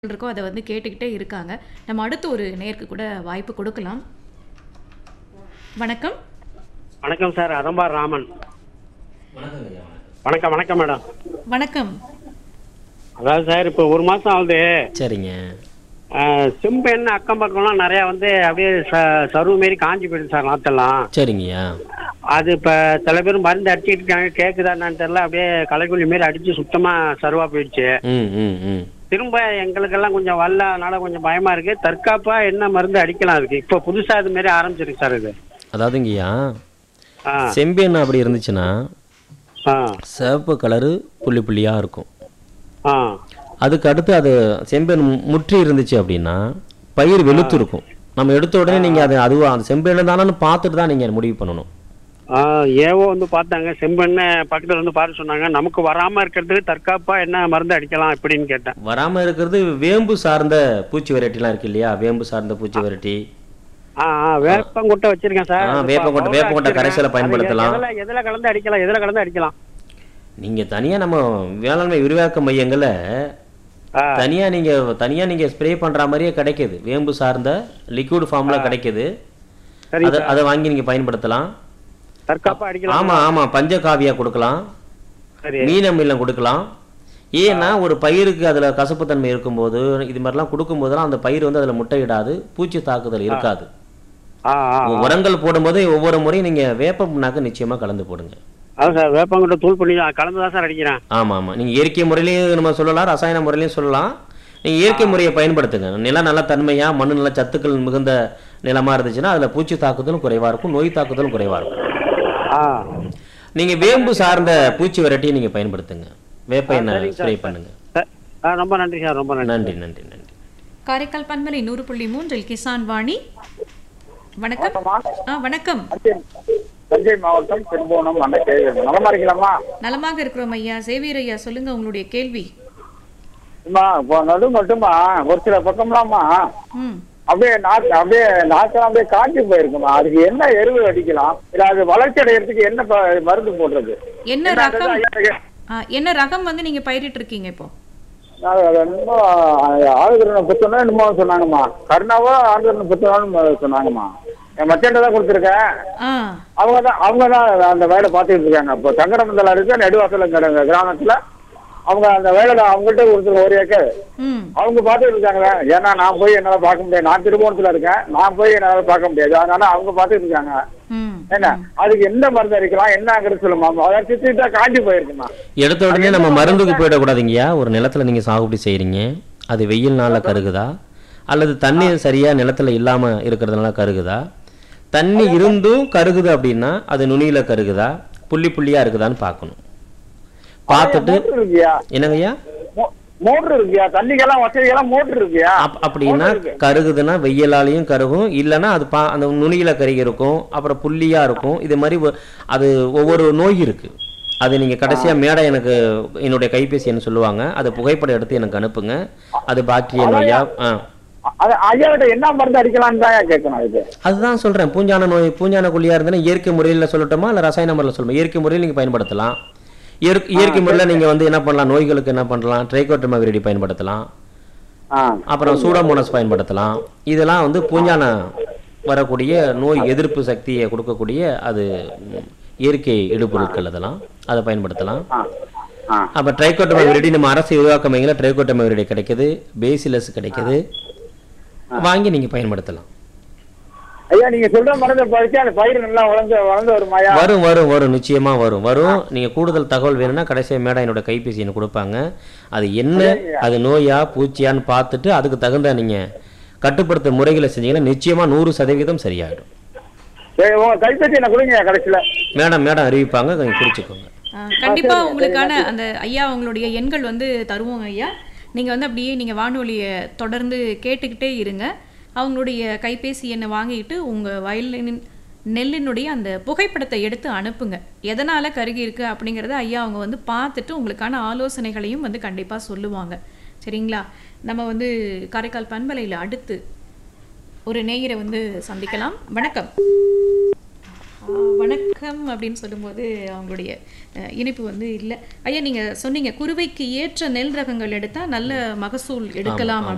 இருக்கோ அதை வந்து கேட்டுக்கிட்டே இருக்காங்க நம்ம அடுத்து ஒரு நேருக்கு கூட வாய்ப்பு கொடுக்கலாம் வணக்கம் வணக்கம் சார் அதம்பார் ராமன் வணக்கம் ஐயா வணக்கம் வணக்கம் வணக்கம் மேடம் வணக்கம் அதாவது சார் இப்போ ஒரு மாதம் ஆகுது சரிங்க அஹ், செம்பெண் அக்கம் பக்கம்லாம் நிறையா வந்து அப்படியே ச சருவு மாரி காஞ்சி போயிடுது சார் நாத்தெல்லாம் சரிங்கய்யா அது இப்போ சில பேர் மருந்து அடிச்சிட்டு இருக்காங்க கேட்குதா என்னன்னு தெரியல அப்படியே களைக்குள்ளி மாரி அடித்து சுத்தமாக சருவா போயிடுச்சு ம் ம் ம் திரும்ப எங்களுக்கெல்லாம் கொஞ்சம் வரல அதனால கொஞ்சம் பயமா இருக்கு தற்காப்பா என்ன மருந்து அடிக்கலாம் அதுக்கு இப்போ புதுசா இது மாரி ஆரம்பிச்சிருக்கு சார் இது அதாவதுங்கய்யா ஆ செம்பேன் அப்படி இருந்துச்சுன்னா ஆ சிவப்பு கலரு புள்ளி புள்ளியாக இருக்கும் ஆ அதுக்கு அடுத்து அது செம்பேன் மு- முற்றி இருந்துச்சு அப்படின்னா பயிர் வெளுத்து இருக்கும் நம்ம எடுத்த உடனே நீங்கள் அது அதுவா அந்த செம்பேன் தானு பார்த்துட்டு தான் நீங்கள் முடிவு பண்ணணும் ஆ, ஏவோ வந்து பார்த்தாங்க செம்பெண்ணை பக்கத்துல வந்து பார்த்து சொன்னாங்க நமக்கு வராம இருக்கிறதுக்கு தற்காப்பா என்ன மருந்து அடிக்கலாம் இப்படின்னு கேட்டேன் வராமல் இருக்கிறது வேம்பு சார்ந்த பூச்சி வெரைட்டிலாம் இருக்கு இல்லையா வேம்பு சார்ந்த பூச்சி வெரைட்டி ஆ ஆ வேப்பங்கொட்டை வச்சிருக்கேன் சார் ஆ, வேப்பங்கொட்டை, powder வேப்பங்கொட்டை அடிச்சிருக்கேன். கரைசலை அது பயன்படுத்தலாம். எதுல எதுல கலந்து அடிக்கலாம் எதுல கலந்து அடிக்கலாம் நீங்கள் தனியாக நம்ம வேளாண்மை விரிவாக்க மையங்களை ஆ, தனியா நீங்க தனியா நீங்க ஸ்ப்ரே பண்ற மாதிரியே கிடைக்குது வேம்பு சார்ந்த லிக்விட் ஃபார்ம்ல கிடைக்குது சரி அதை அதை வாங்கி நீங்க பயன்படுத்தலாம் தற்காப்பா அடிக்கலாம் ஆமா ஆமா பஞ்சகாவியா கொடுக்கலாம் சரி மீன் அமிலம் கொடுக்கலாம் ஏன்னா ஒரு பயிருக்கு அதுல கசப்புத்தன்மை இருக்கும்போது இது மாதிரிலாம் கொடுக்கும்போதெல்லாம் அந்த பயிர் வந்து அதுல முட்டையிடாது பூச்சி தாக்குதல் இருக்காது ஆ ஆ ஆ. உரங்கள் போடும்போது ஒவ்வொரு முறையும் நீங்க வேப்ப புண்ணாக்கு நிச்சயமா கலந்து போடுங்க அதான் சார் வேப்பங்கொட்டை தூள் பண்ணி கலந்து தான் சார் அடிக்கிறேன் ஆமா ஆமா நீங்க இயற்கை முறையிலையும் நம்ம சொல்லலாம் ரசாயன முறையிலையும் சொல்லலாம் நீங்க இயற்கை முறையை பயன்படுத்துங்க நிலம் நல்ல தன்மையா மண்ணு நல்ல சத்துக்கள் மிகுந்த நிலமா இருந்துச்சுன்னா அதுல பூச்சி தாக்குதலும் குறைவா இருக்கும் நோய் தாக்குதலும் குறைவா இருக்கும் ஆ நீங்க வேம்பு சார்ந்த பூச்சி வெரைட்டியை நீங்க பயன்படுத்துங்க வேப்ப எண்ணெய் ஸ்ப்ரே பண்ணுங்க ச- ஆ, ரொம்ப நன்றி சார் ரொம்ப நன்றி நன்றி நன்றி நன்றி காரைக்கால் பண்பலை நூறு புள்ளி மூன்றில் கிசான் வாணி வணக்கம் ஆ வணக்கம் தஞ்சை மாவட்டம் திருபுவனம் அண்ணா கேள்வி நலமா இருக்கலாமா நலமாக இருக்கிறோம் ஐயா சேவியர் ஐயா சொல்லுங்க உங்களுடைய கேள்வி அம்மா இப்போ நடு மட்டுமா ஒரு சில பக்கம்லாமா ம் அப்படியே நாக்கு அப்படியே நாக்கெல்லாம் அப்படியே காய்ச்சி போயிருக்குமா அதுக்கு என்ன எருவு அடிக்கலாம் இல்ல அது வளர்ச்சி அடையறதுக்கு என்ன ப- மருந்து போடுறது என்ன என்ன அது ரகம் ஐயா, ஐயா, ஆ, என்ன ரகம் வந்து நீங்க பயிரிட்டு இருக்கீங்க இப்போ அது அது என்னமோ ஆளுகிற புத்தகம் என்னமோ சொன்னாங்கம்மா கருணாவோ ஆளுகிற புத்தகம் சொன்னாங்கம்மா என் மச்சன்ட்ட தான் கொடுத்துருக்கேன் ஆ அவங்க தான் அவங்க தான் அந்த வேலை பார்த்துட்டு இருக்காங்க இப்போ சங்கரமந்தல இருக்கு நெடுவாசலங்கிற கிராமத்துல அவங்க அந்த வேலை தான் அவங்கள்ட்ட கொடுத்துருக்க ஒரு ஏக்கர் ம் அவங்க பார்த்துட்டு இருக்காங்க ஏன்னா நான் போய் என்னால பார்க்க முடியாது நான் திருவோணத்துல இருக்கேன் நான் போய் என்னால பார்க்க முடியாது அதனால அவங்க பார்த்துட்டு இருக்காங்க ம் என்ன அதுக்கு எந்த மருந்து அடிக்கலாம் என்னங்கிறது சொல்லுமா அதாவது சித்திட்டா காஞ்சி போயிருக்குமா எடுத்த உடனே நம்ம மருந்துக்கு போயிடக்கூடாதுங்கய்யா ஒரு நிலத்துல நீங்க சாகுபடி செய்றீங்க அது வெயில் நாள்ல கருகுதா அல்லது தண்ணி சரியா நிலத்துல இல்லாம இருக்கிறதுனால கருகுதா தண்ணி இருந்தும் கருகுது அப்படின்னா அது நுனியில கருகுதா புள்ளி புள்ளியா இருக்குதான்னு பார்க்கணும் பார்த்துட்டு மோட்டர் இருக்கியா என்னங்கய்யா மோட்டர் இருக்கியா தண்ணிக்கெல்லாம் வசதிக்கெல்லாம் மோட்டர் இருக்கியா அப் அப்படின்னா மோட்டர் இருக்கு. கருகுதுன்னா வெயிலாலையும் கருகும் இல்லைன்னா அது பா அந்த நுனியில கருகி இருக்கும் அப்புறம் புள்ளியா இருக்கும் இது மாதிரி ஒ- அது ஒவ்வொரு நோய் இருக்கு அது நீங்க கடைசியா மேடை எனக்கு என்னுடைய கைபேசி என்ன சொல்லுவாங்க அதை புகைப்படம் எடுத்து எனக்கு அனுப்புங்க அது பாக்டீரியா நோயா ஆ அது ஐயா கிட்ட என்ன மருந்து அடிக்கலாம்னு தான் கேட்கணும் இது அதுதான் சொல்றேன் பூஞ்சான நோய் பூஞ்சான குழியா இருந்ததுன்னா இயற்கை முறையில சொல்லட்டுமா இல்ல ரசாயன முறையில் சொல்லணுமா இயற்கை முறையில் நீங்க பயன்படுத்தலாம் இயற்கை இயற்கை முறையில் நீங்க வந்து என்ன பண்ணலாம் நோய்களுக்கு என்ன பண்ணலாம் ட்ரைகோட்டமா விரடி பயன்படுத்தலாம் ஆ அப்புறம் சூடோமோனஸ் பயன்படுத்தலாம் இதெல்லாம் வந்து பூஞ்சான வரக்கூடிய நோய் எதிர்ப்பு சக்தியை கொடுக்கக்கூடிய அது ம், இயற்கை இடுபொருட்கள் அதெல்லாம் அதை பயன்படுத்தலாம் ஆ ஆ அப்போ ட்ரைகோட்டமா விரடி நம்ம அரசு விரிவாக்க மையங்களில் ட்ரைகோட்டமா விரடி கிடைக்குது பேசிலஸ் கிடைக்குது வாங்கி நீங்க பயன்படுத்தலாம் ஐயா நீங்க சொல்ற மருந்து படிச்சு அந்த பயிர் நல்லா வளர்ந்து வளர்ந்து வருமாயா வரும் வரும் வரும் நிச்சயமா வரும் வரும் நீங்க கூடுதல் தகவல் வேணும்னா கடைசியா மேடம் என்னோட கைபேசி எனக்கு கொடுப்பாங்க அது என்ன அது நோயா பூச்சியான்னு பார்த்துட்டு அதுக்கு தகுந்த நீங்க கட்டுப்படுத்த முறைகளை செஞ்சீங்கன்னா நிச்சயமா நூறு சதவீதம் சரியாயிடும் சரி உங்க கைப்பற்றி என்ன கொடுங்க கடைசியில மேடம் மேடம் அறிவிப்பாங்க கொஞ்சம் குறிச்சுக்கோங்க ஆ, கண்டிப்பா உங்களுக்கான அந்த ஐயா உங்களுடைய எண்கள் வந்து தருவோம் ஐயா நீங்க வந்து அப்படியே நீங்க வானொலியை தொடர்ந்து கேட்டுக்கிட்டே இருங்க அவங்களுடைய கைபேசி எண்ணை வாங்கிட்டு உங்க வயலின் நெல்லினுடைய அந்த புகைப்படத்தை எடுத்து அனுப்புங்க எதனால கருகி இருக்கு அப்படிங்கறத ஐயா அவங்க வந்து பார்த்துட்டு உங்களுக்கான ஆலோசனைகளையும் வந்து கண்டிப்பா சொல்லுவாங்க சரிங்களா நம்ம வந்து காரைக்கால் பண்பலையில் அடுத்து ஒரு நேயரை வந்து சந்திக்கலாம் வணக்கம் ஆ, வணக்கம் அப்படின்னு சொல்லும்போது அவங்களுடைய அஹ், இனிப்பு வந்து இல்லை ஐயா நீங்க சொன்னீங்க குருவைக்கு ஏற்ற நெல் ரகங்கள் எடுத்தா நல்ல மகசூல் எடுக்கலாம்